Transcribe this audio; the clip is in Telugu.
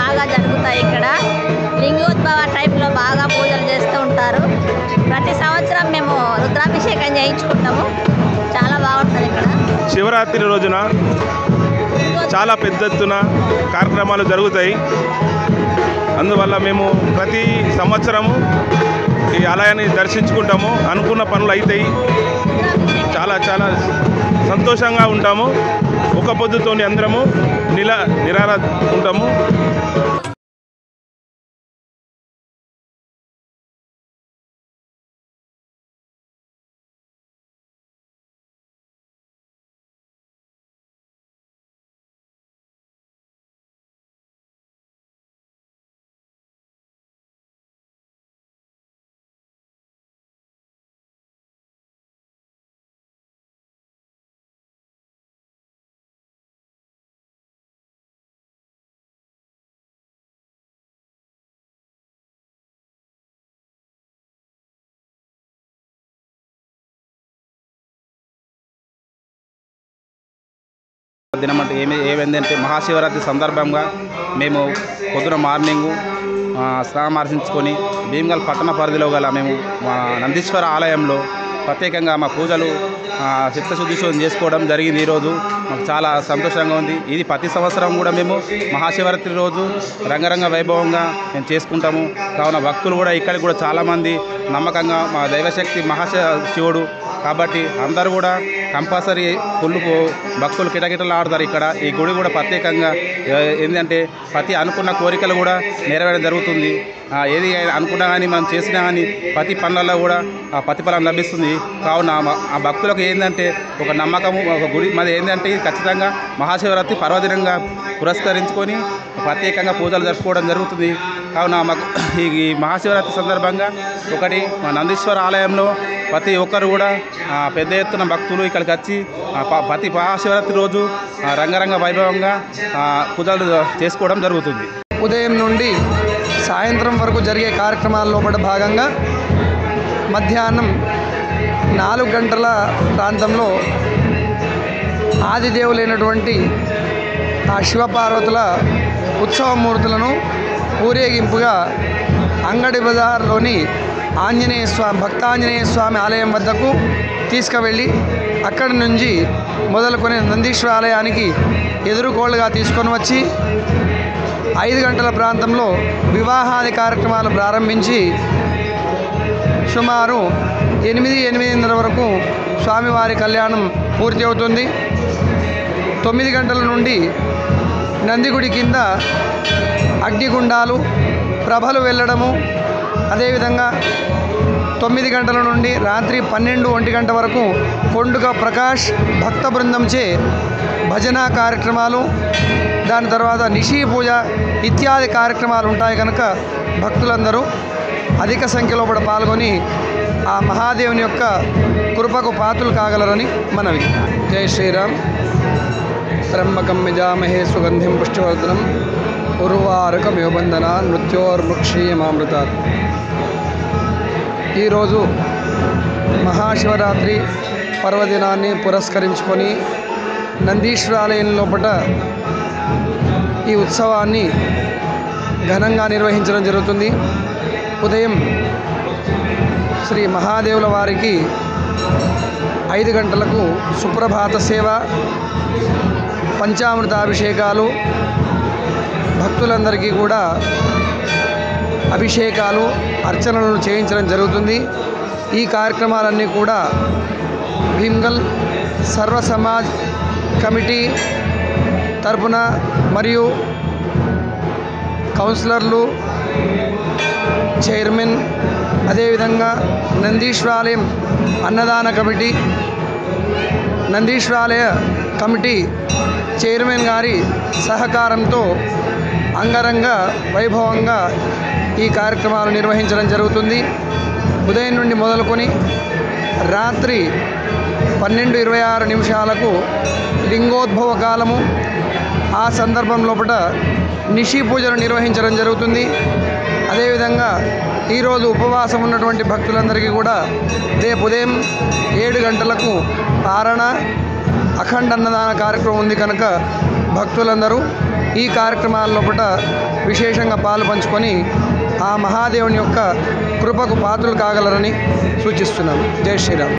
బాగా జరుగుతాయి ఇక్కడ లింగోద్భవ టైంలో బాగా పూజలు చేస్తూ ఉంటారు ప్రతి సంవత్సరం మేము రుద్రాభిషేకం చేయించుకుంటాము చాలా బాగుంటుంది ఇక్కడ శివరాత్రి రోజున చాలా పెద్ద ఎత్తున కార్యక్రమాలు జరుగుతాయి అందువల్ల మేము ప్రతి సంవత్సరము ఈ ఆలయాన్ని దర్శించుకుంటాము అనుకున్న పనులు అవుతాయి చాలా చాలా సంతోషంగా ఉంటాము ఒక పొద్దుతోని అందరము నిల నిరార ఉంటాము దినం అంటే ఏమి ఏమైందంటే మహాశివరాత్రి సందర్భంగా మేము పొద్దున మార్నింగు ఆ, స్నానమార్చించుకొని భీమగల్ పట్టణ పరిధిలో గల మేము మా నందీశ్వర ఆలయంలో ప్రత్యేకంగా మా పూజలు ఆ, చిత్తశుద్ధి చేసుకోవడం జరిగింది ఈరోజు మాకు చాలా సంతోషంగా ఉంది ఇది ప్రతి సంవత్సరం కూడా మేము మహాశివరాత్రి రోజు రంగరంగ వైభవంగా మేము చేసుకుంటాము కావున భక్తులు కూడా ఇక్కడికి కూడా చాలామంది నమ్మకంగా మా దైవశక్తి మహాశ శివుడు కాబట్టి అందరూ కూడా కంపల్సరీ ఫుల్ భక్తులు కిటకిటలు ఆడతారు ఇక్కడ ఈ గుడి కూడా ప్రత్యేకంగా ఏ, ఏంటంటే ప్రతి అనుకున్న కోరికలు కూడా నెరవేరడం జరుగుతుంది ఆ, ఏది అనుకున్నా కానీ మనం చేసినా కానీ ప్రతి పనులలో కూడా ఆ ప్రతిఫలం లభిస్తుంది కావున మ- ఆ భక్తులకు ఏంటంటే ఒక నమ్మకము ఒక గుడి మరి ఏంటంటే ఇది ఖచ్చితంగా మహాశివరాత్రి పర్వదినంగా పురస్కరించుకొని ప్రత్యేకంగా పూజలు జరుపుకోవడం జరుగుతుంది కావున మాకు ఈ ఈ మహాశివరాత్రి సందర్భంగా ఒకటి మా నందీశ్వర ఆలయంలో ప్రతి ఒక్కరు కూడా ఆ, పెద్ద ఎత్తున భక్తులు ఇక్కడికి వచ్చి ఆ, ప- ప్రతి మహాశివరాత్రి రోజు ఆ, రంగరంగ వైభవంగా ఆ, పూజలు చేసుకోవడం జరుగుతుంది ఉదయం నుండి సాయంత్రం వరకు జరిగే కార్యక్రమాల లోపల భాగంగా మధ్యాహ్నం నాలుగు గంటల ప్రాంతంలో ఆదిదేవులైనటువంటి ఆ శివపార్వతుల ఉత్సవమూర్తులను ఊరేగింపుగా అంగడి బజార్లోని ఆంజనేయ స్వామి భక్తాంజనేయ స్వామి ఆలయం వద్దకు తీసుకువెళ్ళి అక్కడి నుంచి మొదలుకొని నందీశ్వర ఆలయానికి ఎదురుకోళ్ళుగా తీసుకొని వచ్చి ఐదు గంటల ప్రాంతంలో వివాహాది కార్యక్రమాలు ప్రారంభించి సుమారు ఎనిమిది ఎనిమిదిన్నర వరకు స్వామివారి కళ్యాణం పూర్తి అవుతుంది తొమ్మిది గంటల నుండి నందిగుడి కింద అగ్నిగుండాలు ప్రభలు వెళ్ళడము అదేవిధంగా తొమ్మిది గంటల నుండి రాత్రి పన్నెండు ఒంటి గంట వరకు కొండుగ ప్రకాష్ భక్త బృందంచే భజన కార్యక్రమాలు దాని తర్వాత నిషి పూజ ఇత్యాది కార్యక్రమాలు ఉంటాయి కనుక భక్తులందరూ అధిక సంఖ్యలో కూడా పాల్గొని ఆ మహాదేవుని యొక్క కృపకు పాత్రలు కాగలరని మనవి జై శ్రీరామ్ త్రంబకం యజామహే సుగంధిం పుష్టివర్ధనం ఉర్వారుకమిబంధన నృత్యోర్ముక్షీయమామృతాత్ ఈరోజు మహాశివరాత్రి పర్వదినాన్ని పురస్కరించుకొని నందీశ్వరాలయం లోపల ఈ ఉత్సవాన్ని ఘనంగా నిర్వహించడం జరుగుతుంది ఉదయం శ్రీ మహాదేవుల వారికి ఐదు గంటలకు సుప్రభాత సేవ పంచామృతాభిషేకాలు భక్తులందరికీ కూడా అభిషేకాలు అర్చనలను చేయించడం జరుగుతుంది ఈ కార్యక్రమాలన్నీ కూడా భీమ్గల్ సర్వ సమాజ్ కమిటీ తరపున మరియు కౌన్సిలర్లు చైర్మన్ అదేవిధంగా నందీశ్వరాలయం అన్నదాన కమిటీ నందీశ్వరాలయ కమిటీ చైర్మన్ గారి సహకారంతో అంగరంగ వైభవంగా ఈ కార్యక్రమాలు నిర్వహించడం జరుగుతుంది ఉదయం నుండి మొదలుకొని రాత్రి పన్నెండు ఇరవై ఆరు నిమిషాలకు లింగోద్భవ కాలము ఆ సందర్భం లోపల నిషి పూజలు నిర్వహించడం జరుగుతుంది అదేవిధంగా ఈరోజు ఉపవాసం ఉన్నటువంటి భక్తులందరికీ కూడా రేపు ఉదయం ఏడు గంటలకు పారణ అఖండ అన్నదాన కార్యక్రమం ఉంది కనుక భక్తులందరూ ఈ కార్యక్రమాల లోపల విశేషంగా పాలు పంచుకొని ఆ మహాదేవుని యొక్క కృపకు పాత్రలు కాగలరని సూచిస్తున్నాను జై శ్రీరామ్